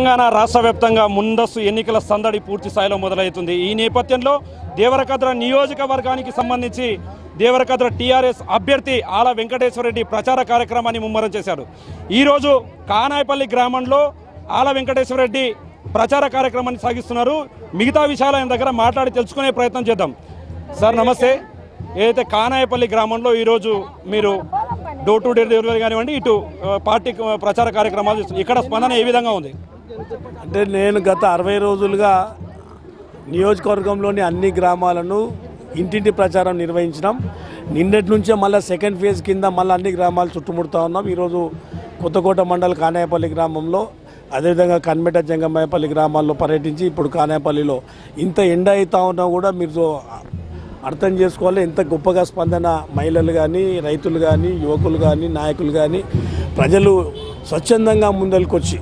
తెలంగాణ రాష్ట్ర వ్యాప్తంగా ముందస్తు ఎన్నికల సందడి పూర్తి స్థాయిలో మొదలవుతుంది ఈ నేపథ్యంలో దేవరకద్ర నియోజకవర్గానికి సంబంధించి దేవరకద్ర టీఆర్ఎస్ అభ్యర్థి ఆల వెంకటేశ్వరరెడ్డి ప్రచార కార్యక్రమాన్ని ముమ్మరం చేశాడు ఈరోజు కానాయపల్లి గ్రామంలో ఆల వెంకటేశ్వరరెడ్డి ప్రచార కార్యక్రమాన్ని సాగిస్తున్నారు మిగతా విషయాలు ఆయన దగ్గర మాట్లాడి తెలుసుకునే ప్రయత్నం చేద్దాం సార్ నమస్తే ఏదైతే కానాయపల్లి గ్రామంలో ఈరోజు మీరు డోర్ టు డోర్ డెలివరీ కానివ్వండి ఇటు ఆ, పార్టీ క- ప్రచార కార్యక్రమాలు చేస్తున్నారు ఇక్కడ స్పందన ఏ విధంగా ఉంది అంటే నేను గత అరవై రోజులుగా నియోజకవర్గంలోని అన్ని గ్రామాలను ఇంటింటి ప్రచారం నిర్వహించినాం నిన్నటి నుంచే మళ్ళీ సెకండ్ ఫేజ్ కింద మళ్ళీ అన్ని గ్రామాలు చుట్టుముడుతూ ఉన్నాం ఈరోజు కొత్తకోట మండల కానాయపల్లి గ్రామంలో అదేవిధంగా కన్మెట జంగమాయపల్లి గ్రామాల్లో పర్యటించి ఇప్పుడు కానాయపల్లిలో ఇంత ఎండ అవుతా ఉన్నా కూడా మీరు అర్థం చేసుకోవాలి ఎంత గొప్పగా స్పందన మహిళలు కానీ రైతులు కానీ యువకులు కానీ నాయకులు కానీ ప్రజలు స్వచ్ఛందంగా ముందరికొచ్చి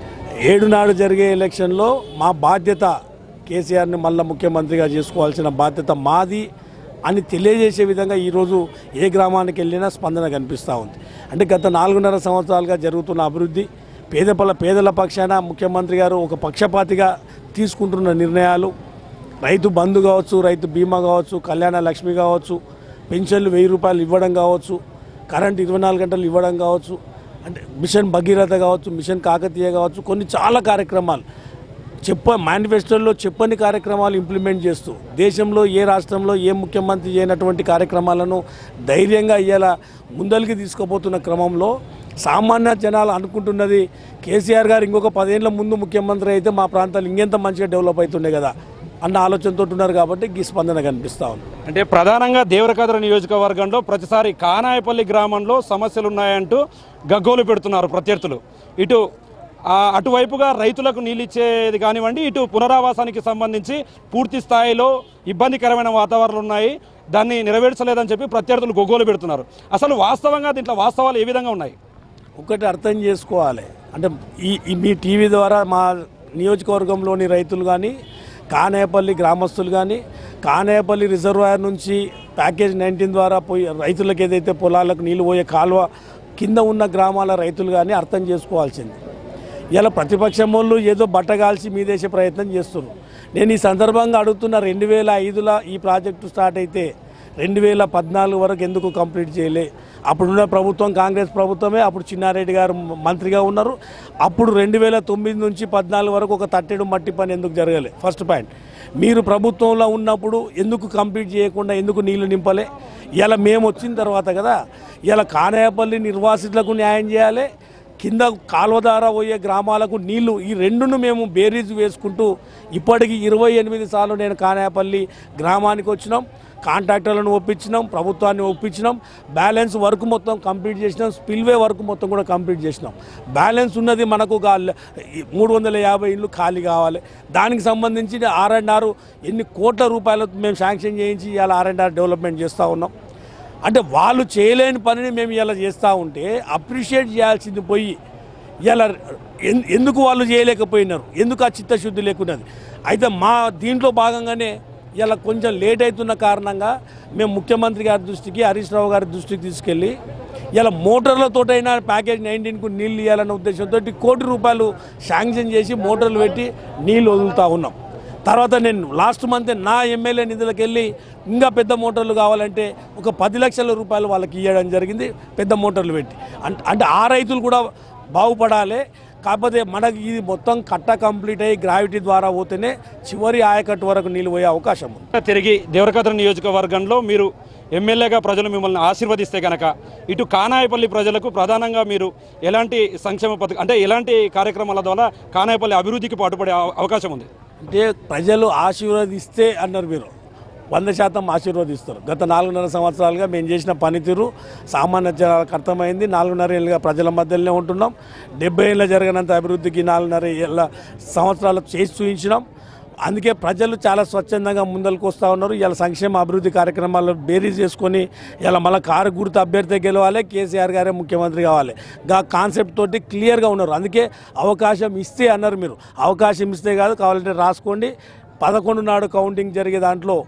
ఏడు నాడు జరిగే ఎలక్షన్లో మా బాధ్యత కేసీఆర్ని మళ్ళీ ముఖ్యమంత్రిగా చేసుకోవాల్సిన బాధ్యత మాది అని తెలియజేసే విధంగా ఈరోజు ఏ గ్రామానికి వెళ్ళినా స్పందన కనిపిస్తూ ఉంది అంటే గత నాలుగున్నర సంవత్సరాలుగా జరుగుతున్న అభివృద్ధి పేదపల పేదల పక్షాన ముఖ్యమంత్రి గారు ఒక పక్షపాతిగా తీసుకుంటున్న నిర్ణయాలు రైతు బంధు కావచ్చు రైతు బీమా కావచ్చు కళ్యాణ లక్ష్మి కావచ్చు పెన్షన్లు వెయ్యి రూపాయలు ఇవ్వడం కావచ్చు కరెంట్ ఇరవై నాలుగు గంటలు ఇవ్వడం కావచ్చు అంటే మిషన్ భగీరథ కావచ్చు మిషన్ కాకతీయ కావచ్చు కొన్ని చాలా కార్యక్రమాలు చెప్ప మేనిఫెస్టోలో చెప్పని కార్యక్రమాలు ఇంప్లిమెంట్ చేస్తూ దేశంలో ఏ రాష్ట్రంలో ఏ ముఖ్యమంత్రి చేయనటువంటి కార్యక్రమాలను ధైర్యంగా ఇవాళ ముందలికి తీసుకుపోతున్న క్రమంలో సామాన్య జనాలు అనుకుంటున్నది కేసీఆర్ గారు ఇంకొక పదేళ్ల ముందు ముఖ్యమంత్రి అయితే మా ప్రాంతాలు ఇంకెంత మంచిగా డెవలప్ అవుతుండే కదా అన్న ఆలోచనతో ఉన్నారు కాబట్టి ఈ స్పందన కనిపిస్తూ ఉంది అంటే ప్రధానంగా దేవరకద్ర నియోజకవర్గంలో ప్రతిసారి కానాయపల్లి గ్రామంలో సమస్యలు ఉన్నాయంటూ గగ్గోలు పెడుతున్నారు ప్రత్యర్థులు ఇటు ఆ, అటువైపుగా రైతులకు నీళ్ళు ఇచ్చేది కానివ్వండి ఇటు పునరావాసానికి సంబంధించి పూర్తి స్థాయిలో ఇబ్బందికరమైన వాతావరణాలు ఉన్నాయి దాన్ని నెరవేర్చలేదని చెప్పి ప్రత్యర్థులు గొగ్గోలు పెడుతున్నారు అసలు వాస్తవంగా దీంట్లో వాస్తవాలు ఏ విధంగా ఉన్నాయి ఒకటి అర్థం చేసుకోవాలి అంటే ఈ ఈ మీ టీవీ ద్వారా మా నియోజకవర్గంలోని రైతులు కానీ కానేపల్లి గ్రామస్తులు కానీ కానేపల్లి రిజర్వాయర్ నుంచి ప్యాకేజ్ నైన్టీన్ ద్వారా పోయి రైతులకు ఏదైతే పొలాలకు నీళ్ళు పోయే కాలువ కింద ఉన్న గ్రామాల రైతులు కానీ అర్థం చేసుకోవాల్సింది ఇలా ప్రతిపక్షం వాళ్ళు ఏదో బట్టగాల్చి మీదేసే ప్రయత్నం చేస్తున్నారు నేను ఈ సందర్భంగా అడుగుతున్న రెండు వేల ఐదులో ఈ ప్రాజెక్టు స్టార్ట్ అయితే రెండు వేల పద్నాలుగు వరకు ఎందుకు కంప్లీట్ చేయలే అప్పుడున్న ప్రభుత్వం కాంగ్రెస్ ప్రభుత్వమే అప్పుడు చిన్నారెడ్డి గారు మంత్రిగా ఉన్నారు అప్పుడు రెండు వేల తొమ్మిది నుంచి పద్నాలుగు వరకు ఒక తట్టెడు మట్టి పని ఎందుకు జరగలే ఫస్ట్ పాయింట్ మీరు ప్రభుత్వంలో ఉన్నప్పుడు ఎందుకు కంప్లీట్ చేయకుండా ఎందుకు నీళ్లు నింపలే ఇలా మేము వచ్చిన తర్వాత కదా ఇలా కానేపల్లి నిర్వాసితులకు న్యాయం చేయాలి కింద కాలువ ద్వారా పోయే గ్రామాలకు నీళ్లు ఈ రెండును మేము బేరీజ్ వేసుకుంటూ ఇప్పటికి ఇరవై ఎనిమిది సార్లు నేను కానేపల్లి గ్రామానికి వచ్చినాం కాంట్రాక్టర్లను ఒప్పించినాం ప్రభుత్వాన్ని ఒప్పించినాం బ్యాలెన్స్ వర్క్ మొత్తం కంప్లీట్ చేసినాం స్పిల్వే వర్క్ మొత్తం కూడా కంప్లీట్ చేసినాం బ్యాలెన్స్ ఉన్నది మనకు మూడు వందల యాభై ఇళ్ళు ఖాళీ కావాలి దానికి సంబంధించి ఆర్ అండ్ ఆర్ ఎన్ని కోట్ల రూపాయలు మేము శాంక్షన్ చేయించి ఇవాళ ఆర్ అండ్ ఆర్ డెవలప్మెంట్ చేస్తూ ఉన్నాం అంటే వాళ్ళు చేయలేని పనిని మేము ఇలా చేస్తూ ఉంటే అప్రిషియేట్ చేయాల్సింది పోయి ఇలా ఎన్- ఎందుకు వాళ్ళు చేయలేకపోయినారు ఎందుకు ఆ చిత్తశుద్ధి లేకున్నది అయితే మా దీంట్లో భాగంగానే ఇలా కొంచెం లేట్ అవుతున్న కారణంగా మేము ముఖ్యమంత్రి గారి దృష్టికి హరీష్ రావు గారి దృష్టికి తీసుకెళ్ళి ఇలా మోటార్లతోటైనా ప్యాకేజ్ నైన్టీన్కు నీళ్ళు ఇవ్వాలన్న ఉద్దేశంతో కోటి రూపాయలు శాంక్షన్ చేసి మోటార్లు పెట్టి నీళ్ళు వదులుతూ ఉన్నాం తర్వాత నేను లాస్ట్ మంత్ నా ఎమ్మెల్యే నిధులకు వెళ్ళి ఇంకా పెద్ద మోటార్లు కావాలంటే ఒక పది లక్షల రూపాయలు వాళ్ళకి ఇవ్వడం జరిగింది పెద్ద మోటార్లు పెట్టి అంటే అంటే ఆ రైతులు కూడా బాగుపడాలి కాకపోతే మనకి ఇది మొత్తం కట్ట కంప్లీట్ అయ్యి గ్రావిటీ ద్వారా పోతేనే చివరి ఆయకట్టు వరకు నీళ్ళు పోయే అవకాశం ఉంది తిరిగి దేవరకద్ర నియోజకవర్గంలో మీరు ఎమ్మెల్యేగా ప్రజలు మిమ్మల్ని ఆశీర్వదిస్తే కనుక ఇటు కానాయపల్లి ప్రజలకు ప్రధానంగా మీరు ఎలాంటి సంక్షేమ పథకం అంటే ఎలాంటి కార్యక్రమాల ద్వారా కానాయపల్లి అభివృద్ధికి పాటుపడే అవ- అవకాశం ఉంది అంటే ప్రజలు ఆశీర్వదిస్తే అన్నారు మీరు వంద శాతం ఆశీర్వదిస్తారు గత నాలుగున్నర సంవత్సరాలుగా మేము చేసిన పనితీరు సామాన్య జనాలకు అర్థమైంది నాలుగున్నర ఏళ్ళుగా ప్రజల మధ్యలోనే ఉంటున్నాం డెబ్బై ఏళ్ళ జరగనంత అభివృద్ధికి నాలుగున్నర ఏళ్ళ సంవత్సరాలు చేసి చూపించినాం అందుకే ప్రజలు చాలా స్వచ్ఛందంగా ముందరకు వస్తూ ఉన్నారు ఇలా సంక్షేమ అభివృద్ధి కార్యక్రమాలు బేరీజ్ చేసుకొని ఇలా మళ్ళీ కారు గుర్తు అభ్యర్థి గెలవాలి కేసీఆర్ గారే ముఖ్యమంత్రి కావాలి గా కాన్సెప్ట్ తోటి క్లియర్గా ఉన్నారు అందుకే అవకాశం ఇస్తే అన్నారు మీరు అవకాశం ఇస్తే కాదు కావాలంటే రాసుకోండి పదకొండు నాడు కౌంటింగ్ జరిగే దాంట్లో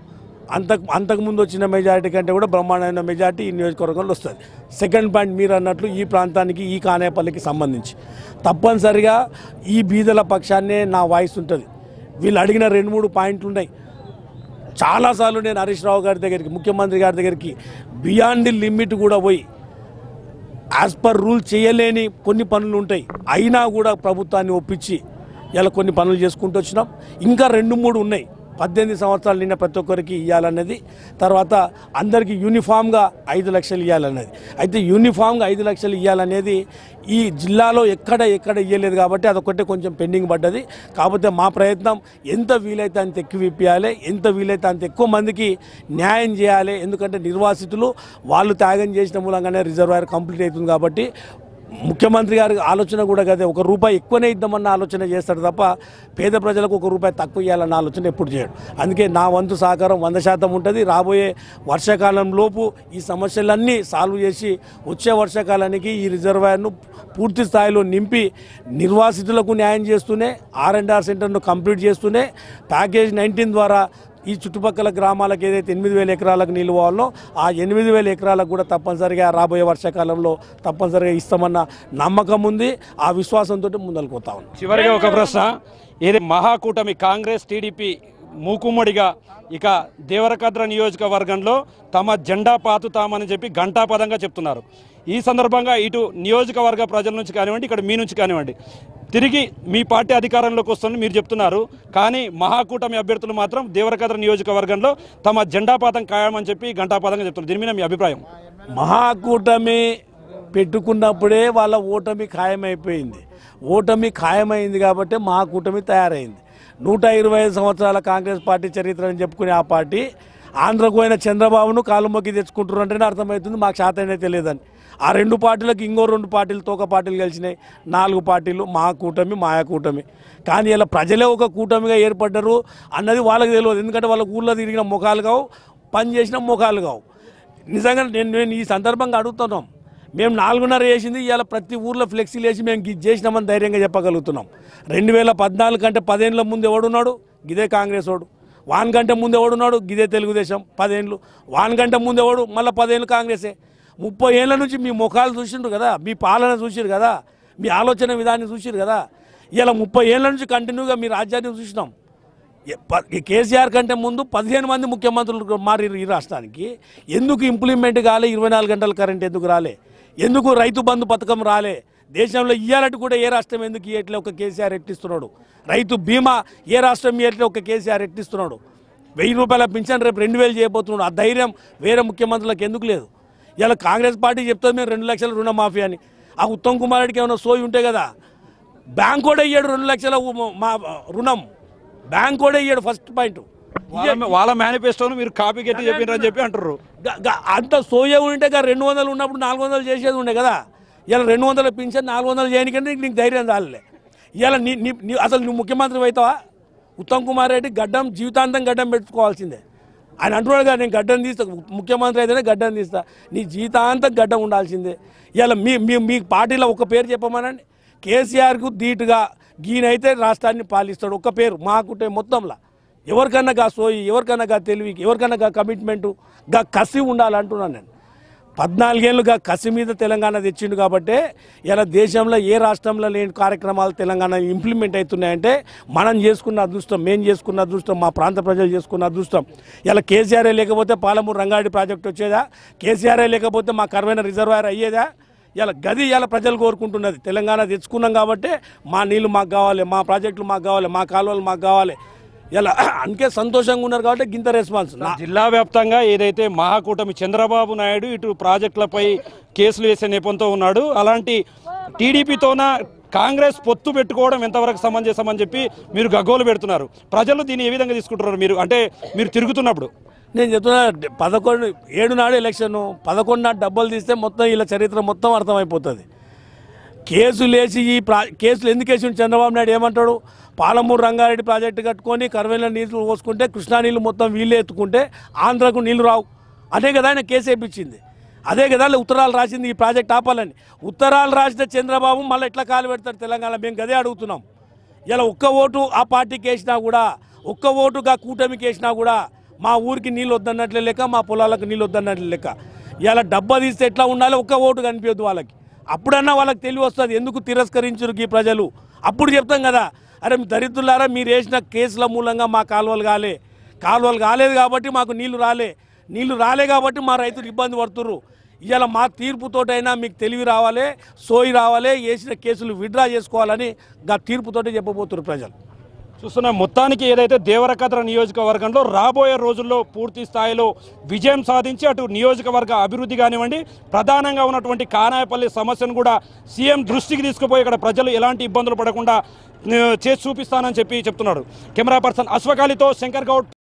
అంతకు అంతకుముందు వచ్చిన మెజారిటీ కంటే కూడా బ్రహ్మాండమైన మెజారిటీ ఈ నియోజకవర్గంలో వస్తుంది సెకండ్ పాయింట్ మీరు అన్నట్లు ఈ ప్రాంతానికి ఈ కానేపల్లికి సంబంధించి తప్పనిసరిగా ఈ బీదల పక్షాన్నే నా వాయిస్ ఉంటుంది వీళ్ళు అడిగిన రెండు మూడు పాయింట్లు ఉన్నాయి చాలాసార్లు నేను హరీష్ రావు గారి దగ్గరికి ముఖ్యమంత్రి గారి దగ్గరికి బియాండ్ ది లిమిట్ కూడా పోయి యాజ్ పర్ రూల్ చేయలేని కొన్ని పనులు ఉంటాయి అయినా కూడా ప్రభుత్వాన్ని ఒప్పించి ఇలా కొన్ని పనులు చేసుకుంటూ వచ్చినాం ఇంకా రెండు మూడు ఉన్నాయి పద్దెనిమిది సంవత్సరాలు నిన్న ప్రతి ఒక్కరికి ఇవ్వాలన్నది తర్వాత అందరికీ యూనిఫామ్గా ఐదు లక్షలు ఇవ్వాలన్నది అయితే యూనిఫామ్గా ఐదు లక్షలు ఇవ్వాలనేది ఈ జిల్లాలో ఎక్కడ ఎక్కడ ఇవ్వలేదు కాబట్టి అదొకటే కొంచెం పెండింగ్ పడ్డది కాకపోతే మా ప్రయత్నం ఎంత వీలైతే అంత ఎక్కువ ఇప్పించాలి ఎంత వీలైతే అంత ఎక్కువ మందికి న్యాయం చేయాలి ఎందుకంటే నిర్వాసితులు వాళ్ళు త్యాగం చేసిన మూలంగానే రిజర్వాయర్ కంప్లీట్ అవుతుంది కాబట్టి ముఖ్యమంత్రి గారి ఆలోచన కూడా కదే ఒక రూపాయి ఎక్కువనే ఇద్దామన్న ఆలోచన చేస్తాడు తప్ప పేద ప్రజలకు ఒక రూపాయి తక్కువ ఇవ్వాలన్న ఆలోచన ఎప్పుడు చేయడు అందుకే నా వంతు సహకారం వంద శాతం ఉంటుంది రాబోయే వర్షాకాలం లోపు ఈ సమస్యలన్నీ సాల్వ్ చేసి వచ్చే వర్షాకాలానికి ఈ రిజర్వాయర్ను పూర్తి స్థాయిలో నింపి నిర్వాసితులకు న్యాయం చేస్తూనే ఆర్ అండ్ ఆర్ సెంటర్ను కంప్లీట్ చేస్తూనే ప్యాకేజ్ నైన్టీన్ ద్వారా ఈ చుట్టుపక్కల గ్రామాలకు ఏదైతే ఎనిమిది వేల ఎకరాలకు నీళ్ళు పోవాలో ఆ ఎనిమిది వేల ఎకరాలకు కూడా తప్పనిసరిగా రాబోయే వర్షాకాలంలో తప్పనిసరిగా ఇస్తామన్న నమ్మకం ఉంది ఆ విశ్వాసంతో ముందరకు పోతా ఉన్నాం చివరిగా ఒక ప్రశ్న ఏది మహాకూటమి కాంగ్రెస్ టీడీపీ మూకుమ్మడిగా ఇక దేవరకద్ర నియోజకవర్గంలో తమ జెండా పాతుతామని చెప్పి ఘంటాపదంగా చెప్తున్నారు ఈ సందర్భంగా ఇటు నియోజకవర్గ ప్రజల నుంచి కానివ్వండి ఇక్కడ మీ నుంచి కానివ్వండి తిరిగి మీ పార్టీ అధికారంలోకి వస్తుందని మీరు చెప్తున్నారు కానీ మహాకూటమి అభ్యర్థులు మాత్రం దేవరకద్ర నియోజకవర్గంలో తమ జెండా పాతం ఖాయమని చెప్పి ఘంటాపదంగా చెప్తున్నారు దీని మీద మీ అభిప్రాయం మహాకూటమి పెట్టుకున్నప్పుడే వాళ్ళ ఓటమి ఖాయమైపోయింది ఓటమి ఖాయమైంది కాబట్టి మహాకూటమి తయారైంది నూట ఇరవై ఐదు సంవత్సరాల కాంగ్రెస్ పార్టీ చరిత్ర అని చెప్పుకునే ఆ పార్టీ ఆంధ్రకు పోయిన చంద్రబాబును కాలు మొక్కి తెచ్చుకుంటారు అంటేనే అర్థమవుతుంది మాకు శాతనే తెలియదని ఆ రెండు పార్టీలకు ఇంకో రెండు పార్టీలు తోక పార్టీలు కలిసినాయి నాలుగు పార్టీలు మా కూటమి మాయా కూటమి కానీ ఇలా ప్రజలే ఒక కూటమిగా ఏర్పడ్డారు అన్నది వాళ్ళకి తెలియదు ఎందుకంటే వాళ్ళ ఊళ్ళో తిరిగిన ముఖాలు కావు పని చేసిన ముఖాలు కావు నిజంగా నేను నేను ఈ సందర్భంగా అడుగుతున్నాం మేము నాలుగున్నర వేసింది ఇవాళ ప్రతి ఊర్లో ఫ్లెక్సీలు వేసి మేము గిది చేసినామని ధైర్యంగా చెప్పగలుగుతున్నాం రెండు వేల పద్నాలుగు కంటే పదేళ్ళ ముందు ఎవడున్నాడు గిదే కాంగ్రెస్ వాడు వాన్ కంటే ముందు ఎవడున్నాడు గిదే తెలుగుదేశం పదేళ్ళు వాన్ కంటే ముందు ఎవడు మళ్ళీ పదేళ్ళు కాంగ్రెసే ముప్పై ఏళ్ళ నుంచి మీ ముఖాలు చూసిండ్రు కదా మీ పాలన చూసిరు కదా మీ ఆలోచన విధానం చూసిరు కదా ఇలా ముప్పై ఏళ్ళ నుంచి కంటిన్యూగా మీ రాజ్యాన్ని చూసినాం ఏ- ప- ఈ కేసీఆర్ కంటే ముందు పదిహేను మంది ముఖ్యమంత్రులు మారిరు ఈ రాష్ట్రానికి ఎందుకు ఇంప్లిమెంట్ కాలే ఇరవై నాలుగు గంటల కరెంట్ ఎందుకు రాలే ఎందుకు రైతు బంధు పథకం రాలే దేశంలో ఇయ్యాలంటే కూడా ఏ రాష్ట్రం ఎందుకు ఇయ్యట్లే ఒక కేసీఆర్ ఎట్టిస్తున్నాడు రైతు బీమా ఏ రాష్ట్రం ఇయ్యట్లే ఒక కేసీఆర్ ఎట్టిస్తున్నాడు వెయ్యి రూపాయల పింఛన్ రేపు రెండు వేలు చేయబోతున్నాడు ఆ ధైర్యం వేరే ముఖ్యమంత్రులకు ఎందుకు లేదు ఇలా కాంగ్రెస్ పార్టీ చెప్తుంది మేము రెండు లక్షల రుణమాఫీ అని ఆ ఉత్తమ్ కుమార్ రెడ్డికి ఏమైనా సోయి ఉంటే కదా బ్యాంక్ కూడా ఇయ్యాడు రెండు లక్షల ఉ- మా రుణం బ్యాంక్ కూడా ఇయ్యాడు ఫస్ట్ పాయింట్ వాళ్ళ వాళ్ళ మేనిఫెస్టోను మీరు కాపీ గట్టి చెప్పినారని చెప్పి అంటారు గ- గ- అంత సోయ ఉంటే గా రెండు వందలు ఉన్నప్పుడు నాలుగు వందలు చేసేది ఉండే కదా ఇలా రెండు వందలు పింఛన్ నాలుగు వందలు చేయనికంటే నీకు ధైర్యం చాలే ఇవాళ నీ నీ నీ- అసలు నువ్వు ముఖ్యమంత్రి అవుతావా ఉత్తమ్ కుమార్ రెడ్డి గడ్డం జీవితాంతం గడ్డం పెట్టుకోవాల్సిందే ఆయన అంటున్నాడు కదా నేను గడ్డం తీస్తా ముఖ్యమంత్రి అయితేనే గడ్డం తీస్తా నీ జీవితాంతం గడ్డం ఉండాల్సిందే ఇలా మీ మీ మీ పార్టీలో ఒక పేరు చెప్పమనండి కేసీఆర్కు ధీటుగా గీనైతే రాష్ట్రాన్ని పాలిస్తాడు ఒక్క పేరు మాకుంటే మొత్తంలో ఎవరికన్నా గా సోయి ఎవరికన్నా గా తెలివికి ఎవరికన్నా గా కమిట్మెంటు గా కసి ఉండాలంటున్నాను నేను పద్నాలుగేళ్ళుగా కసి మీద తెలంగాణ తెచ్చిండు కాబట్టి ఇలా దేశంలో ఏ రాష్ట్రంలో లేని కార్యక్రమాలు తెలంగాణ ఇంప్లిమెంట్ అవుతున్నాయంటే మనం చేసుకున్న అదృష్టం మేము చేసుకున్న అదృష్టం మా ప్రాంత ప్రజలు చేసుకున్న అదృష్టం ఇలా కేసీఆర్ఏ లేకపోతే పాలమూరు రంగారెడ్డి ప్రాజెక్ట్ వచ్చేదా కేసీఆర్ఏ లేకపోతే మా కరువైన రిజర్వాయర్ అయ్యేదా ఇలా గది ఇలా ప్రజలు కోరుకుంటున్నది తెలంగాణ తెచ్చుకున్నాం కాబట్టి మా నీళ్లు మాకు కావాలి మా ప్రాజెక్టులు మాకు కావాలి మా కాలువలు మాకు కావాలి ఇలా అందుకే సంతోషంగా ఉన్నారు కాబట్టి గింత రెస్పాన్స్ నా- జిల్లా వ్యాప్తంగా ఏదైతే మహాకూటమి చంద్రబాబు నాయుడు ఇటు ప్రాజెక్టులపై కేసులు వేసే నేపంతో ఉన్నాడు అలాంటి టీడీపీతోన కాంగ్రెస్ పొత్తు పెట్టుకోవడం ఎంతవరకు సమంజసమని చెప్పి మీరు గగ్గోలు పెడుతున్నారు ప్రజలు దీన్ని ఏ విధంగా తీసుకుంటున్నారు మీరు అంటే మీరు తిరుగుతున్నప్పుడు నేను చెప్తున్నా పదకొండు ఏడు నాడు ఎలక్షన్ పదకొండు నాడు డబ్బులు తీస్తే మొత్తం ఇలా చరిత్ర మొత్తం అర్థమైపోతుంది కేసులు వేసి ఈ ప్రా కేసులు ఎందుకు వేసి చంద్రబాబు నాయుడు ఏమంటాడు పాలమూరు రంగారెడ్డి ప్రాజెక్టు కట్టుకొని కరువేల నీళ్లు పోసుకుంటే కృష్ణా నీళ్లు మొత్తం వీళ్ళే ఎత్తుకుంటే ఆంధ్రకు నీళ్లు రావు అదే కదా ఆయన కేసు వేయించింది అదే కదా ఉత్తరాలు రాసింది ఈ ప్రాజెక్ట్ ఆపాలని ఉత్తరాలు రాసిన చంద్రబాబు మళ్ళీ ఎట్లా కాలు పెడతాడు తెలంగాణ మేము గదే అడుగుతున్నాం ఇలా ఒక్క ఓటు ఆ పార్టీకి వేసినా కూడా ఒక్క ఓటుగా కూటమికి వేసినా కూడా మా ఊరికి నీళ్ళు వద్దన్నట్లే లెక్క మా పొలాలకు నీళ్ళు వద్దన్నట్లే లెక్క ఇలా డబ్బా తీస్తే ఎట్లా ఉండాలి ఒక్క ఓటు కనిపించదు వాళ్ళకి అప్పుడన్నా వాళ్ళకి తెలివి వస్తుంది ఎందుకు తిరస్కరించరు ఈ ప్రజలు అప్పుడు చెప్తాం కదా అరే మీ దరిద్రులారా మీరు వేసిన కేసుల మూలంగా మా కాలువలు కాలే కాలువలు కాలేదు కాబట్టి మాకు నీళ్లు రాలే నీళ్లు రాలే కాబట్టి మా రైతులు ఇబ్బంది పడుతుర్రు ఇవాళ మా తీర్పుతోటైనా మీకు తెలివి రావాలి సోయి రావాలి వేసిన కేసులు విడ్రా చేసుకోవాలని గా తీర్పుతోటే చెప్పబోతున్నారు ప్రజలు చూస్తున్న మొత్తానికి ఏదైతే దేవరకద్ర నియోజకవర్గంలో రాబోయే రోజుల్లో పూర్తి స్థాయిలో విజయం సాధించి అటు నియోజకవర్గ అభివృద్ధి కానివ్వండి ప్రధానంగా ఉన్నటువంటి కానాయపల్లి సమస్యను కూడా సీఎం దృష్టికి తీసుకుపోయి ఇక్కడ ప్రజలు ఎలాంటి ఇబ్బందులు పడకుండా ఆ, చేసి చూపిస్తానని చెప్పి చెప్తున్నాడు కెమెరా పర్సన్ అశ్వకాళితో శంకర్ గౌడ్